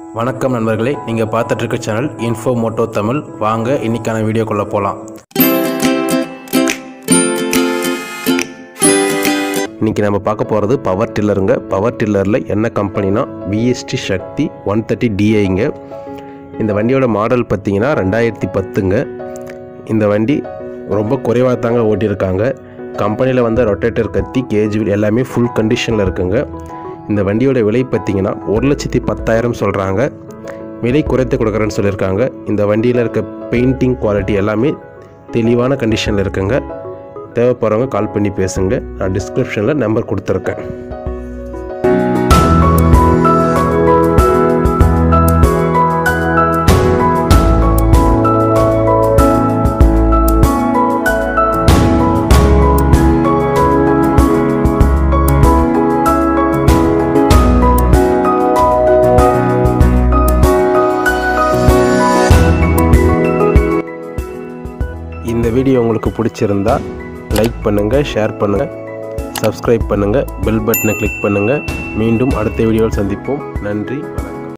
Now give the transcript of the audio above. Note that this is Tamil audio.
வணக்கம் நண்பர்களே நீங்கள் பார்த்துட்டு இருக்க சேனல் இன்ஃபோ மோட்டோ தமிழ் வாங்க இன்னைக்கான வீடியோக்குள்ளே போகலாம் இன்றைக்கி நம்ம பார்க்க போகிறது பவர் டில்லருங்க பவர் டில்லரில் என்ன கம்பெனினா விஎஸ்டி சக்தி ஒன் தேர்ட்டி டிஐங்க இந்த வண்டியோட மாடல் பார்த்தீங்கன்னா ரெண்டாயிரத்தி பத்துங்க இந்த வண்டி ரொம்ப குறைவாக தாங்க ஓட்டியிருக்காங்க கம்பெனியில் வந்த ரொட்டேட்டர் கத்தி கேஜ் வீல் எல்லாமே ஃபுல் கண்டிஷனில் இருக்குங்க இந்த வண்டியோட விலை பார்த்தீங்கன்னா ஒரு லட்சத்தி பத்தாயிரம் சொல்கிறாங்க விலை குறைத்து கொடுக்குறேன்னு சொல்லியிருக்காங்க இந்த வண்டியில் இருக்க பெயிண்டிங் குவாலிட்டி எல்லாமே தெளிவான கண்டிஷனில் இருக்குங்க தேவைப்படுறவங்க கால் பண்ணி பேசுங்க நான் டிஸ்கிரிப்ஷனில் நம்பர் கொடுத்துருக்கேன் இந்த வீடியோ உங்களுக்கு பிடிச்சிருந்தா லைக் பண்ணுங்கள் ஷேர் பண்ணுங்கள் சப்ஸ்கிரைப் பண்ணுங்கள் பெல் பட்டனை கிளிக் பண்ணுங்கள் மீண்டும் அடுத்த வீடியோவில் சந்திப்போம் நன்றி வணக்கம்